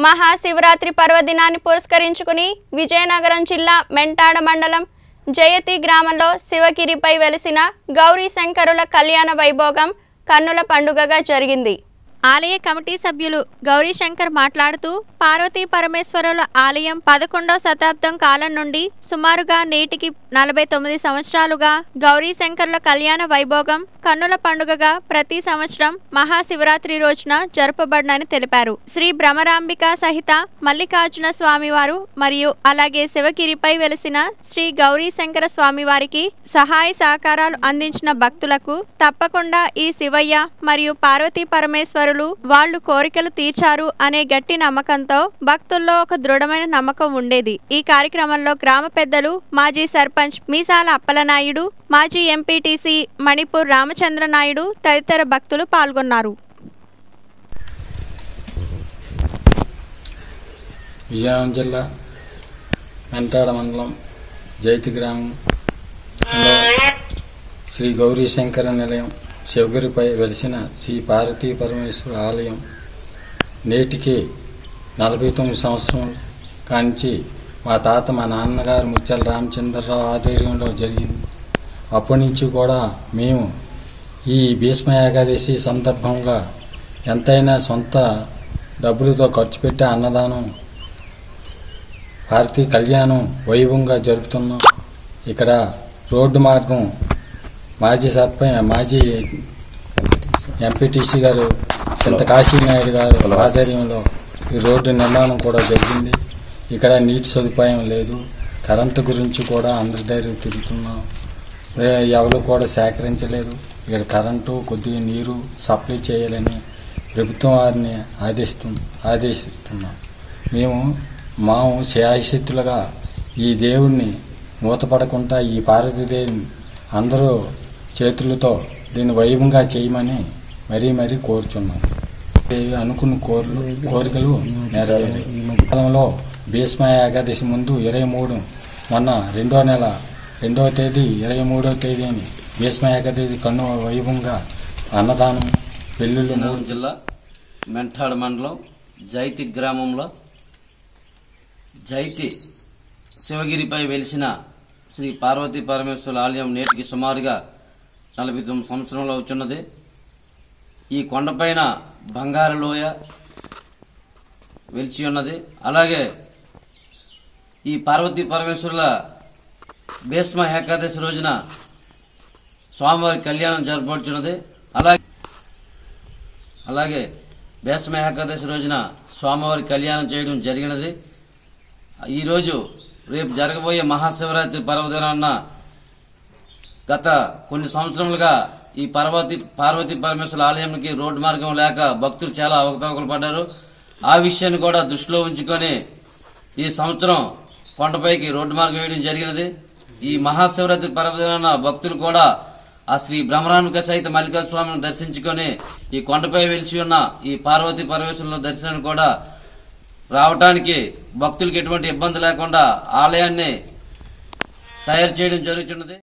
మహాశివరాత్రి పర్వదినాన్ని పురస్కరించుకుని విజయనగరం జిల్లా మెంటాడ మండలం జయతి గ్రామంలో శివగిరిపై వెలిసిన గౌరీ శంకరుల కళ్యాణ వైభోగం కన్నుల పండుగగా జరిగింది ఆలయ కమిటీ సభ్యులు గౌరీశంకర్ మాట్లాడుతూ పార్వతీ పరమేశ్వరుల ఆలయం పదకొండవ శతాబ్దం కాలం నుండి సుమారుగా నేటికి నలభై తొమ్మిది సంవత్సరాలుగా గౌరీశంకర్ల కళ్యాణ వైభోగం కన్నుల పండుగగా ప్రతి సంవత్సరం మహాశివరాత్రి రోజున జరపబడినని తెలిపారు శ్రీ భ్రమరాంబిక సహిత మల్లికార్జున స్వామివారు మరియు అలాగే శివగిరిపై వెలిసిన శ్రీ గౌరీశంకర స్వామివారికి సహాయ సహకారాలు అందించిన భక్తులకు తప్పకుండా ఈ శివయ్య మరియు పార్వతీ పరమేశ్వరులు వాళ్ళు కోరికలు తీర్చారు అనే గట్టి నమ్మకంతో భక్తుల్లో ఒక దృఢమైన నమ్మకం ఉండేది ఈ కార్యక్రమంలో గ్రామ పెద్దలు మాజీ సర్పంచ్ మీసాల అప్పలనాయుడు మాజీ ఎంపీటీసీ మణిపూర్ రామచంద్ర నాయుడు తదితర భక్తులు పాల్గొన్నారు విజయనగరం జిల్లా మెంటాడ మండలం జైతి గ్రామంలో శ్రీ గౌరీశంకర నిలయం శివగిరిపై వెలిసిన శ్రీ పార్వతీ పరమేశ్వర ఆలయం నేటికి నలభై తొమ్మిది సంవత్సరం కాంచి మా తాత మా నాన్నగారు ముత్యాల రామచంద్రరావు ఆధ్వర్యంలో జరిగింది అప్పటి నుంచి కూడా మేము ఈ భీష్మ ఏకాదశి సందర్భంగా ఎంతైనా సొంత డబ్బులతో ఖర్చు పెట్టి అన్నదానం భారతీయ కళ్యాణం వైభవంగా జరుపుతున్నాం ఇక్కడ రోడ్డు మార్గం మాజీ సర్పంచ్ మాజీ ఎంపీటీసీ గారు చింత కాశీనాయుడు గారు ఆధ్వర్యంలో ఈ రోడ్డు నిర్మాణం కూడా జరిగింది ఇక్కడ నీటి సదుపాయం లేదు కరెంటు గురించి కూడా అందరి దగ్గర తిరుగుతున్నాం ఏ, ఎవరు కూడా సేకరించలేదు ఇక్కడ కరెంటు కొద్దిగా నీరు సప్లై చేయాలని ప్రభుత్వం వారిని ఆదేశిస్తు ఆదేశిస్తున్నాం మేము మాము శాయశక్తులుగా ఈ దేవుణ్ణి మూతపడకుండా ఈ పార్వతీదేవిని అందరూ చేతులతో దీన్ని వైభవంగా చేయమని మరీ మరీ కోరుచున్నాం దేవి అనుకున్న కోరికలు కోరికలు నెరవేరాయి ఈ కాలంలో భీష్మ ఏకాదశి ముందు ఇరవై మూడు మొన్న రెండో నెల రెండవ తేదీ ఇరవై మూడవ తేదీని భీష్మ ఏకాదశి కన్ను వైభవంగా అన్నదానం పెళ్ళిళ్ళు మూడు విజయనగరం జిల్లా మెంటాడ మండలం జైతి గ్రామంలో జైతి శివగిరిపై వెలిసిన శ్రీ పార్వతీ పరమేశ్వర ఆలయం నేటికి సుమారుగా నలభై తొమ్మిది సంవత్సరంలో వచ్చున్నది ఈ కొండపైన బంగారు లోయ వెలిచి ఉన్నది అలాగే ఈ పార్వతీ పరమేశ్వరుల భీష్మ ఏకాదశి రోజున స్వామివారి కళ్యాణం జరపబడుచున్నది అలాగే అలాగే భీష్మ ఏకాదశి రోజున స్వామివారి కళ్యాణం చేయడం జరిగినది ఈరోజు రేపు జరగబోయే మహాశివరాత్రి పర్వదినాన్న గత కొన్ని సంవత్సరములుగా ఈ పార్వతి పార్వతీ పరమేశ్వర ఆలయానికి రోడ్డు మార్గం లేక భక్తులు చాలా అవకతవకలు పడ్డారు ఆ విషయాన్ని కూడా దృష్టిలో ఉంచుకొని ఈ సంవత్సరం కొండపైకి రోడ్డు మార్గం వేయడం జరిగినది ఈ మహాశివరాత్రి పర్వదినాన భక్తులు కూడా ఆ శ్రీ బ్రహ్మరామిక సహిత మల్లికార్జున స్వామిని దర్శించుకొని ఈ కొండపై వెలిసి ఉన్న ఈ పార్వతీ పరమేశ్వరుల దర్శనాన్ని కూడా రావటానికి భక్తులకు ఎటువంటి ఇబ్బంది లేకుండా ఆలయాన్ని తయారు చేయడం జరుగుతున్నది